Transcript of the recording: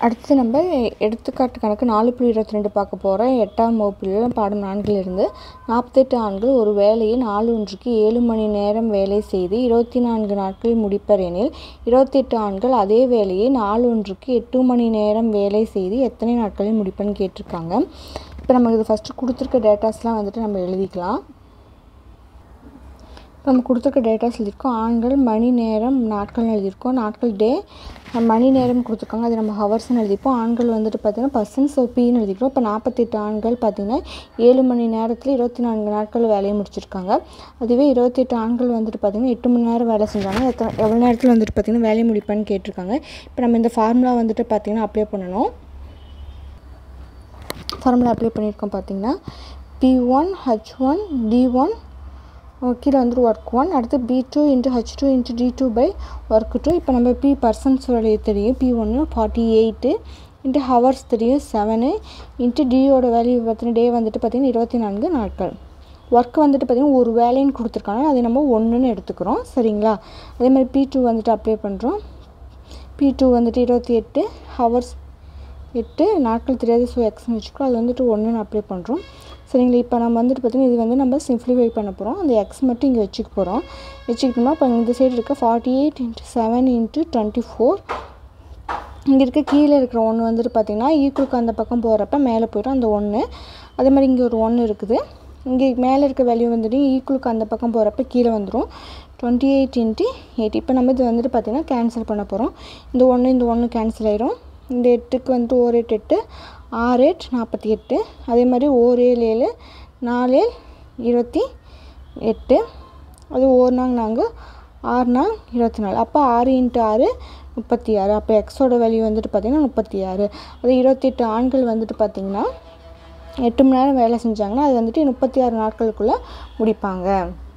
அடுத்து நம்ம எடுத்துக்காட்டு கணக்கு நாலு புள்ளி இருபத்தி ரெண்டு பார்க்க போகிறோம் எட்டாம் வகுப்பில் பாடம் நான்கிலிருந்து நாற்பத்தெட்டு ஆண்கள் ஒரு வேலையை நாள் ஒன்றுக்கு ஏழு மணி நேரம் வேலை செய்து இருபத்தி நான்கு நாட்களில் முடிப்பர் எனில் இருபத்தெட்டு ஆண்கள் அதே வேலையை நாள் ஒன்றுக்கு எட்டு மணி நேரம் வேலை செய்து எத்தனை நாட்களில் முடிப்பேன்னு கேட்டிருக்காங்க இப்போ நமக்கு இது ஃபஸ்ட்டு கொடுத்துருக்க டேட்டாஸ்லாம் வந்துட்டு நம்ம எழுதிக்கலாம் இப்போ நம்ம கொடுத்துருக்க டேட்டாஸ் எழுதியிருக்கோம் ஆண்கள் மணி நேரம் நாட்கள்னு எழுதியிருக்கோம் நாட்கள் டே மணி நேரம் கொடுத்துருக்காங்க அது நம்ம ஹவர்ஸ்னு எழுதிப்போம் ஆண்கள் வந்துட்டு பார்த்திங்கன்னா பர்சன்ஸ் பின்னு எழுதிக்கிறோம் இப்போ நாற்பத்தெட்டு ஆண்கள் பார்த்திங்கன்னா ஏழு மணி நேரத்தில் இருபத்தி நான்கு நாட்கள் வேலையை முடிச்சிருக்காங்க அதுவே இருபத்தெட்டு ஆண்கள் வந்துட்டு பார்த்திங்கன்னா எட்டு மணி நேரம் வேலை செஞ்சாங்க எத்தனை எவ்வளோ நேரத்தில் வந்துட்டு பார்த்திங்கன்னா வேலையை முடிப்பான்னு கேட்டிருக்காங்க இப்போ நம்ம இந்த ஃபார்முலா வந்துட்டு பார்த்திங்கன்னா அப்ளை பண்ணணும் ஃபார்முலா அப்ளை பண்ணியிருக்கோம் பார்த்திங்கன்னா P one H one T one கீழே வந்துட்டு ஒர்க் ஒன் அடுத்து P two into H two into T two by work two இப்போ நம்ம பி பர்சன்ஸ் வேலையை தெரியும் பி ஒன்று ஃபார்ட்டி எயிட்டு இன்ட்டு ஹவர்ஸ் தெரியும் செவனு இன்ட்டு டியோட வேல்யூ பார்த்தீங்கன்னா டே வந்துட்டு பார்த்திங்கன்னா இருபத்தி நான்கு நாட்கள் ஒர்க் வந்துட்டு பார்த்திங்கன்னா ஒரு வேலைன்னு கொடுத்துருக்காங்க அதை நம்ம ஒன்றுன்னு எடுத்துக்கிறோம் சரிங்களா அதே மாதிரி பி டூ வந்துட்டு அப்ளை பண்ணுறோம் பி டூ வந்துட்டு இருபத்தி எட்டு ஹவர்ஸ் எட்டு நாட்கள் தெரியாது ஸோ எக்ஸ்னு வச்சுக்கிறோம் அது வந்துட்டு ஒன்றுன்னு அப்ளை பண்ணுறோம் சரிங்களா இப்போ நம்ம வந்துட்டு பார்த்திங்கன்னா இது வந்து நம்ம சிம்ப்ளிஃபை பண்ண போகிறோம் அந்த எக்ஸ் மட்டும் இங்கே வச்சுக்க போகிறோம் வச்சுக்கிட்டோம்னா இப்போ இந்த சைடு இருக்க forty eight into seven into twenty four இங்கே இருக்க கீழே இருக்கிற ஒன்று வந்துட்டு பார்த்திங்கன்னா ஈக்குவலுக்கு அந்த பக்கம் போகிறப்ப மேலே போயிடும் அந்த ஒன்று அதே மாதிரி இங்கே ஒரு ஒன்று இருக்குது இங்கே மேலே இருக்க வேல்யூ வந்துட்டு ஈக்குவலுக்கு அந்த பக்கம் போகிறப்ப கீழே வந்துடும் டுவெண்ட்டி எயிட் இன்ட்டு எயிட் இப்போ நம்ம இது வந்துட்டு பார்த்திங்கன்னா கேன்சல் பண்ண போகிறோம் இந்த ஒன்று இந்த ஒன்று கேன்சல் ஆயிரும் இந்த எட்டுக்கு வந்துட்டு ஓர் எட்டு எட்டு ஆறு எட்டு நாற்பத்தி எட்டு அதே மாதிரி ஓர் ஏழு ஏழு நாலு ஏழு இருபத்தி எட்டு அது ஓர் நாங்க நாங்கள் ஆறு நாங் இருபத்தி நாலு அப்போ ஆறு இன்ட்டு ஆறு முப்பத்தி ஆறு அப்போ எக்ஸோட வேல்யூ வந்துட்டு பார்த்திங்கன்னா முப்பத்தி ஆறு அது இருபத்தெட்டு ஆண்கள் வந்துட்டு பார்த்திங்கன்னா எட்டு மணி நேரம் வேலை செஞ்சாங்கன்னா அது வந்துட்டு முப்பத்தி ஆறு நாட்களுக்குள்ளே முடிப்பாங்க